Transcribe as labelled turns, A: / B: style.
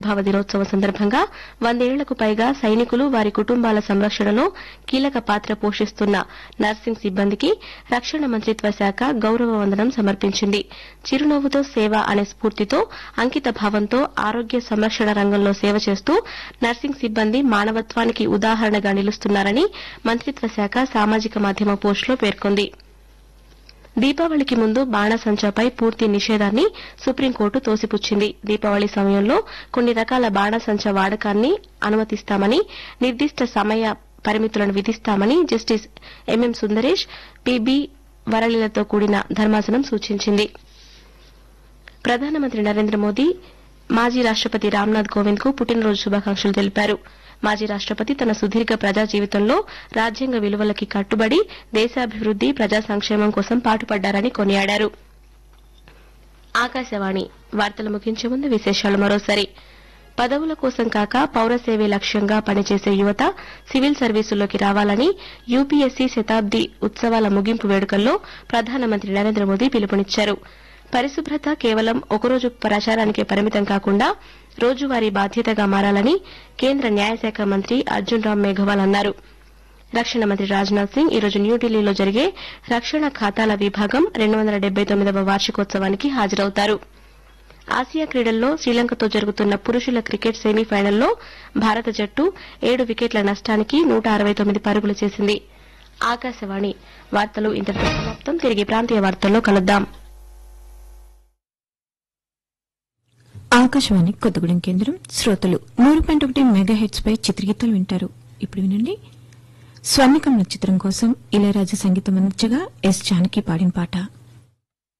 A: భావ దినోత్సవం సందర్భంగా వందేళ్లకు పైగా సైనికులు వారి కుటుంబాల సంరక్షణలో కీలక పాత్ర పోషిస్తున్న నర్సింగ్ సిబ్బందికి రక్షణ మంత్రిత్వ శాఖ గౌరవ వందనం సమర్పించింది చిరునవ్వుతో సేవ అనే స్ఫూర్తితో అంకిత భావంతో ఆరోగ్య సంరక్షణ రంగంలో సేవ చేస్తూ నర్సింగ్ సిబ్బంది మానవత్వానికి ఉదాహరణగా నిలుస్తున్నారని మంత్రిత్వ శాఖ సామాజిక మాధ్యమ పోస్టులో పేర్కొంది దీపావళికి ముందు బాణాసంచాపై పూర్తి నిషేధాన్ని సుప్రీంకోర్టు తోసిపుచ్చింది దీపావళి సమయంలో కొన్ని రకాల బాణాసంచా వాడకాన్ని అనుమతిస్తామని నిర్దిష్ట సమయ పరిమితులను విధిస్తామని జస్టిస్ ఎంఎం సుందరేష్ పిబి వరళిలతో కూడిన ధర్మాసనం సూచించింది ప్రధానమంత్రి నరేంద్ర మోదీ మాజీ రాష్టపతి రామ్నాథ్ కోవింద్ కు పుట్టినరోజు శుభాకాంక్షలు తెలిపారు మాజీ రాష్టపతి తన సుదీర్ఘ ప్రజా జీవితంలో రాజ్యాంగ విలువలకి కట్టుబడి దేశాభివృద్ది ప్రజా సంక్షేమం కోసం పాటుపడ్డారని కొనియాడారు ఆకాశవాణి వార్తలు ముగించే ముందు విశేషాలు మరోసారి పదవుల కోసం కాక పౌర సేవే లక్ష్యంగా పనిచేసే యువత సివిల్ సర్వీసుల్లోకి రావాలని యూపీఎస్సీ శతాబ్ది ఉత్సవాల ముగింపు వేడుకల్లో ప్రధానమంత్రి నరేంద్ర మోదీ పిలుపునిచ్చారు పరిశుభ్రత కేవలం ఒకరోజు ప్రచారానికే పరిమితం కాకుండా రోజువారీ బాధ్యతగా మారాలని కేంద్ర న్యాయశాఖ మంత్రి అర్జున్ రామ్ మేఘవాల్ అన్నారు రక్షణ మంత్రి రాజ్నాథ్ సింగ్ ఈరోజు న్యూఢిల్లీలో జరిగే రక్షణ ఖాతాల విభాగం రెండు వందల డెబ్బై తొమ్మిదవ వార్షికోత్సవానికి హాజరవుతారు ఆసియా క్రీడల్లో శ్రీలంకతో జరుగుతున్న పురుషుల క్రికెట్ సెమీఫైనల్లో భారత జట్టు ఏడు వికెట్ల నష్టానికి నూట అరవై తొమ్మిది పరుగులు చేసింది ఆకాశవాణి వార్తలు ఇంతటితో సమాప్తం తిరిగి ప్రాంతీయ వార్తల్లో కలుద్దాం
B: ఆకాశవాణి కొత్తగూడెం కేంద్రం శ్రోతలు నూరు పాయింట్ ఒకటి మెగా హెడ్స్ పై చిత్రగీతాలు వింటారు ఇప్పుడు వినండి స్వర్ణికం నక్షత్రం కోసం ఇళయరాజా సంగీతం అందించగా ఎస్ జానకి పాడిన పాట